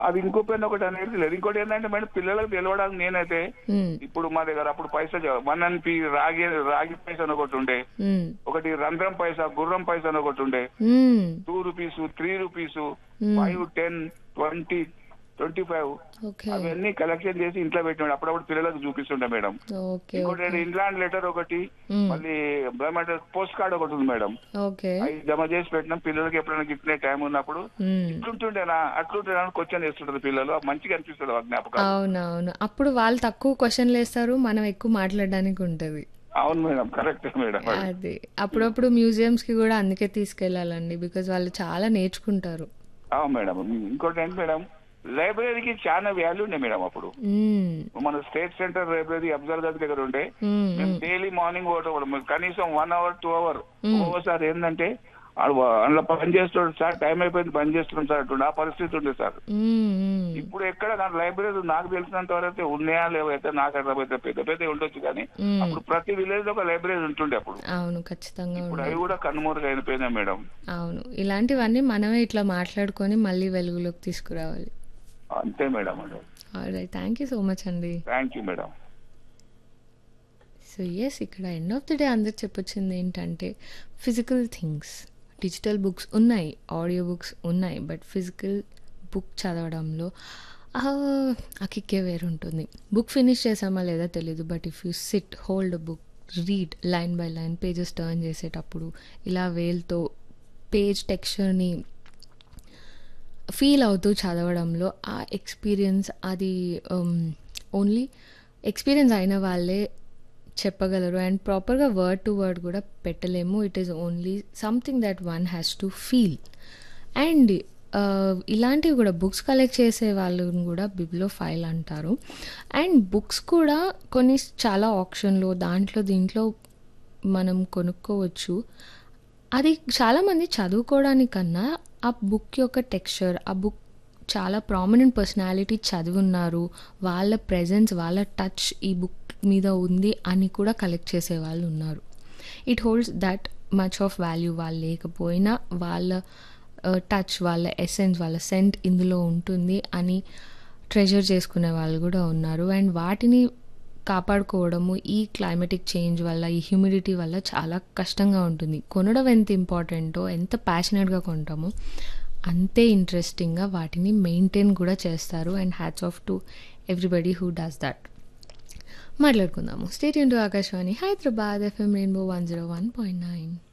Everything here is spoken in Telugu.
అది ఇంకో పెన్ ఒకటి అనేది లేదు ఇంకోటి ఏంటంటే మేడం పిల్లలకు తెలవడానికి నేనైతే ఉమ్, ఇప్పుడు మా దగ్గర అప్పుడు పైసా వన్ అండ్ పి రాగి రాగి పైసా అని ఒకటి ఉండే ఉమ్, ఒకటి రంధ్రం పైసా గుర్రం పైసా అని ఒకటి ఉండే um, two rupees three rupees Hmm. Five ten twenty twenty five okay అవన్నీ కలెక్షన్ చేసి ఇంట్లో పెట్టినాడు అప్పుడప్పుడు పిల్లలకు చూపిస్తుండే మేడం ఓకే ఇంకోటి ఓకే ఇంగ్లాండ్ లెటర్ ఒకటి Hmm. మళ్ళీ పోస్ట్ కార్డ్ ఒకటి ఉంది మేడం ఓకే అవి జమ చేసి పెట్టినాం పిల్లలకి ఎప్పుడైనా గిఫ్ట్ టైం ఉన్నప్పుడు ఉమ్. ఇట్లుంటుండేనా అట్లుంటేనా అని క్వశ్చన్ చేస్తుంటారు పిల్లలు అది మంచిగా అనిపిస్తుంది ఆ జ్ఞాపకం అవునవును అప్పుడు వాళ్ళు తక్కువ క్వశ్చన్లు వేస్తారు మనం ఎక్కువ మాట్లాడడానికి ఉంటది అవును మేడం కరెక్ట్ మేడం అది అప్పుడప్పుడు మ్యూజియంస్ కి కూడా అందుకే తీసుకెళ్లాలండి బికాజ్ వాళ్ళు చాలా నేర్చుకుంటారు అవును మేడం ఇంకోటి ఏంటి మేడం లైబ్రరీకి చాలా వాల్యూ ఉండే మేడం అప్పుడు ఉమ్, మన state centre library Afzal Gunj దగ్గర ఉండే ఉమ్, మేము ఉమ్, డైలీ మార్నింగ్ పోవటం కనీసం one hour two hour Hmm. ఒక్కోసారి ఏంటంటే ఆడు అందులో పని చేస్తున్నాడు సార్ టైం అయిపోయింది పని చేస్తున్నాం సార్ అంటుండే ఆ పరిస్థితి ఉండే సార్ ఉమ్, ఉమ్. ఇప్పుడు ఎక్కడ నా లైబ్రరీ నాకు తెలిసినంత వరకు అయితే ఉన్నాయా లేవైతే నాకు అర్థమైతే పెద్ద పెద్ద ఉండొచ్చు కానీ మ్మ్. అప్పుడు ప్రతి విలేజ్ లో ఒక లైబ్రరీ ఉంటుండే అప్పుడు అవును ఖచ్చితంగా ఇప్పుడు ఉండాలి అవి కూడా కనుమరుగు అయిపోయినాయి మేడం అవును ఇలాంటివన్నీ మనమే ఇట్లా మాట్లాడుకొని మళ్ళీ వెలుగులోకి తీసుకురావాలి అంతే madam right thank you so much అండి thank you madam so yes ఇక్కడ ఎండ్ ఆఫ్ ది డే అందరికి చెప్పొచ్చింది ఏంటంటే ఫిజికల్ థింగ్స్ డిజిటల్ బుక్స్ ఉన్నాయి ఆడియో బుక్స్ ఉన్నాయి బట్ ఫిజికల్ బుక్ చదవడంలో ఆ ఆ కిక్కే వేరు ఉంటుంది బుక్ ఫినిష్ చేసామా లేదా తెలీదు but if you sit hold book read line by line pages turn చేసేటప్పుడు ఇలా వేల్తో పేజ్ టెక్స్చర్ని ఫీల్ అవుతూ చదవడంలో ఆ ఎక్స్పీరియన్స్ అది ఓన్లీ ఎక్స్పీరియన్స్ అయిన వాళ్ళే చెప్పగలరు అండ్ ప్రాపర్గా వర్డ్ టు వర్డ్ కూడా పెట్టలేము it is only something that one has to feel and ఇలాంటివి కూడా బుక్స్ కలెక్ట్ చేసే వాళ్ళని కూడా బిబ్లో ఫైల్ అంటారు అండ్ బుక్స్ కూడా కొన్ని చాలా ఆప్షన్లో దాంట్లో దీంట్లో మనం కొనుక్కోవచ్చు అది చాలామంది చదువుకోవడానికన్నా ఆ బుక్ యొక్క టెక్స్చర్ ఆ బుక్ చాలా ప్రామినెంట్ పర్సనాలిటీ చదివున్నారు వాళ్ళ ప్రెజెన్స్ వాళ్ళ టచ్ ఈ బుక్ మీద ఉంది అని కూడా కలెక్ట్ చేసే వాళ్ళు ఉన్నారు it holds that much of value వాళ్ళు లేకపోయినా వాళ్ళ టచ్ వాళ్ళ ఎసెన్స్ వాళ్ళ సెంట్ ఇందులో ఉంటుంది అని ట్రెజర్ చేసుకునే వాళ్ళు కూడా ఉన్నారు అండ్ వాటిని కాపాడుకోవడము ఈ క్లైమేటిక్ చేంజ్ వల్ల ఈ హ్యూమిడిటీ వల్ల చాలా కష్టంగా ఉంటుంది కొనడం ఎంత ఇంపార్టెంటో ఎంత ప్యాషనెట్గా కొంటామో అంతే ఇంట్రెస్టింగ్గా వాటిని మెయింటైన్ కూడా చేస్తారు and hats off to everybody who does that మాట్లాడుకుందాము stay tuned to Akashvani Hyderabad FM rainbow one zero one point nine